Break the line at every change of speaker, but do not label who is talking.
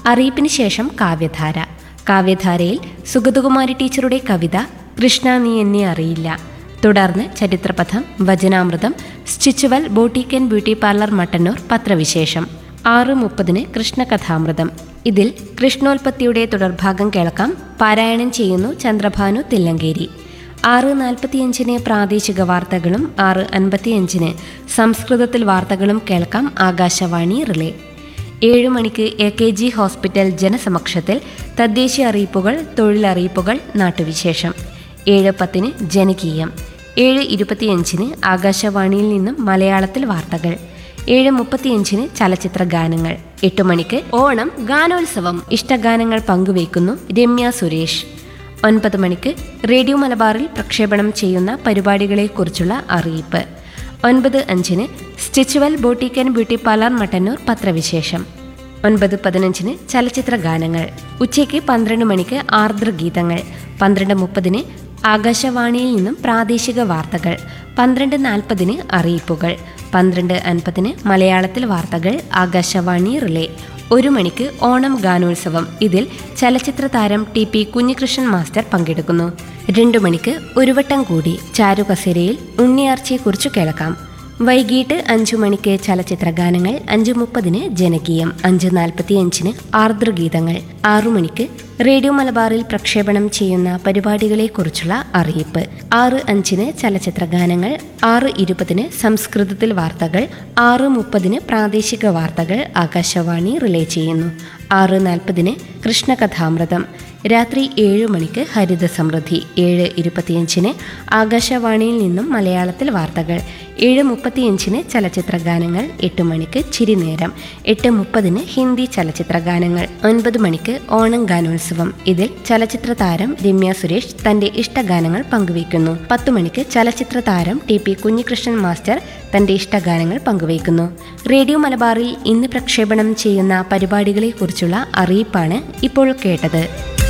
അറിയിപ്പിന് ശേഷം കാവ്യധാര കാവ്യധാരയിൽ സുഗതകുമാരി ടീച്ചറുടെ കവിത കൃഷ്ണ നീ എന്നെ അറിയില്ല തുടർന്ന് ചരിത്രപഥം വചനാമൃതം Stitchual boutique and beauty parlour Mattannur പത്രവിശേഷം ആറ് മുപ്പതിന് കൃഷ്ണകഥാമൃതം ഇതിൽ കൃഷ്ണോൽപത്തിയുടെ തുടർഭാഗം കേൾക്കാം പാരായണം ചെയ്യുന്നു ചന്ദ്രഭാനു തില്ലങ്കേരി ആറ് നാൽപ്പത്തിയഞ്ചിന് പ്രാദേശിക വാർത്തകളും ആറ് അൻപത്തിയഞ്ചിന് സംസ്കൃതത്തിൽ വാർത്തകളും കേൾക്കാം ആകാശവാണി റിലേ ഏഴു മണിക്ക് എ കെ ജി ഹോസ്പിറ്റൽ ജനസമക്ഷത്തിൽ തദ്ദേശീയ അറിയിപ്പുകൾ തൊഴിലറിയിപ്പുകൾ നാട്ടുവിശേഷം ഏഴ് പത്തിന് ജനകീയം ഏഴ് ഇരുപത്തിയഞ്ചിന് ആകാശവാണിയിൽ നിന്നും മലയാളത്തിൽ വാർത്തകൾ ഏഴ് മുപ്പത്തിയഞ്ചിന് ചലച്ചിത്ര ഗാനങ്ങൾ എട്ട് മണിക്ക് ഓണം ഗാനോത്സവം ഇഷ്ടഗാനങ്ങൾ പങ്കുവയ്ക്കുന്നു രമ്യ സുരേഷ് ഒൻപത് മണിക്ക് റേഡിയോ മലബാറിൽ പ്രക്ഷേപണം ചെയ്യുന്ന പരിപാടികളെക്കുറിച്ചുള്ള അറിയിപ്പ് ഒൻപത് അഞ്ചിന് Stitchual boutique and beauty parlour Mattannur പത്രവിശേഷം ഒൻപത് പതിനഞ്ചിന് ചലച്ചിത്ര ഗാനങ്ങൾ ഉച്ചയ്ക്ക് പന്ത്രണ്ട് മണിക്ക് ആർദ്രഗീതങ്ങൾ പന്ത്രണ്ട് മുപ്പതിന് ആകാശവാണിയിൽ നിന്നും പ്രാദേശിക വാർത്തകൾ പന്ത്രണ്ട് നാൽപ്പതിന് അറിയിപ്പുകൾ പന്ത്രണ്ട് അൻപതിന് മലയാളത്തിൽ വാർത്തകൾ ആകാശവാണി റിലേ ഒരു മണിക്ക് ഓണം ഗാനോത്സവം ഇതിൽ ചലച്ചിത്ര താരം ടി പി കുഞ്ഞികൃഷ്ണൻ മാസ്റ്റർ പങ്കെടുക്കുന്നു രണ്ടു മണിക്ക് ഒരു വട്ടം കൂടി ചാരുകസേരയിൽ ഉണ്ണിയാർച്ചയെക്കുറിച്ച് കേൾക്കാം വൈകിട്ട് അഞ്ചു മണിക്ക് ചലച്ചിത്ര ഗാനങ്ങൾ അഞ്ചു മുപ്പതിന് ജനകീയം അഞ്ച് നാൽപ്പത്തിയഞ്ചിന് ആർദ്രഗീതങ്ങൾ ആറു മണിക്ക് റേഡിയോ മലബാറിൽ പ്രക്ഷേപണം ചെയ്യുന്ന പരിപാടികളെക്കുറിച്ചുള്ള അറിയിപ്പ് ആറ് അഞ്ചിന് ചലച്ചിത്ര ഗാനങ്ങൾ ആറ് ഇരുപതിന് സംസ്കൃതത്തിൽ വാർത്തകൾ ആറ് മുപ്പതിന് പ്രാദേശിക വാർത്തകൾ ആകാശവാണി റിലേ ചെയ്യുന്നു ആറ് നാൽപ്പതിന് കൃഷ്ണകഥാമൃതം രാത്രി ഏഴ് മണിക്ക് ഹരിത സമൃദ്ധി ഏഴ് ഇരുപത്തിയഞ്ചിന് ആകാശവാണിയിൽ നിന്നും മലയാളത്തിൽ വാർത്തകൾ ഏഴ് മുപ്പത്തിയഞ്ചിന് ചലച്ചിത്ര ഗാനങ്ങൾ എട്ട് മണിക്ക് ചിരിനേരം എട്ട് മുപ്പതിന് ഹിന്ദി ചലച്ചിത്ര ഗാനങ്ങൾ ഒൻപത് മണിക്ക് ഓണം ഗാനോത്സവം ഇതിൽ ചലച്ചിത്ര താരം രമ്യ സുരേഷ് തന്റെ ഇഷ്ടഗാനങ്ങൾ പങ്കുവയ്ക്കുന്നു പത്തു മണിക്ക് ചലച്ചിത്ര താരം ടി പി കുഞ്ഞികൃഷ്ണൻ മാസ്റ്റർ തന്റെ ഇഷ്ടഗാനങ്ങൾ പങ്കുവയ്ക്കുന്നു റേഡിയോ മലബാറിൽ ഇന്ന് പ്രക്ഷേപണം ചെയ്യുന്ന പരിപാടികളെക്കുറിച്ചുള്ള അറിയിപ്പാണ് ഇപ്പോൾ കേട്ടത്